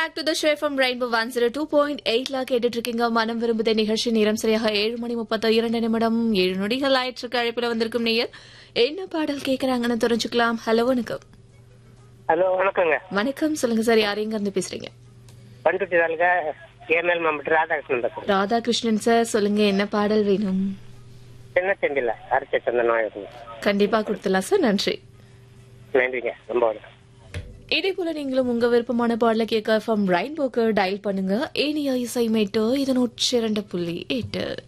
back to the show from rainbow one zero two point எயிட்ல கேட்டுட்டு இருக்கீங்க மனம் விரும்புதே நிகழ்ச்சி நேரம் சரியாக ஏழு மணி முப்பத்தி இரண்டு நிமிடம் ஏழு நொடிகள் ஆயிற்றுக்கு அழைப்பில் வந்திருக்கும் நேயர் என்ன பாடல் கேட்கறாங்கன்னு தெரிஞ்சுக்கலாம் ஹலோ வணக்கம் ஹலோ வணக்கங்க வணக்கம் சொல்லுங்க சார் யார் எங்க இருந்து பேசுறீங்க பண்ருட்டி தாலுகா ஏஎம்எல் மாவட்டம் ராதாகிருஷ்ணன் பேசுறேன் ராதாகிருஷ்ணன் சார் சொல்லுங்க என்ன பாடல் வேணும் சின்ன செந்தில அரைச்ச சந்தனம் இருக்குங்க கண்டிப்பா கொடுத்துலாம் சார் நன்றி நன்றிங்க ரொம்ப வணக்கம் இதே போல நீங்களும் உங்க விருப்பமான பாடல கேட்க ஃப்ரம் ரெயின்போக்கு டயல் பண்ணுங்க ஏனியா இசை மேட்டு இது நூற்றி இரண்டு புள்ளி எட்டு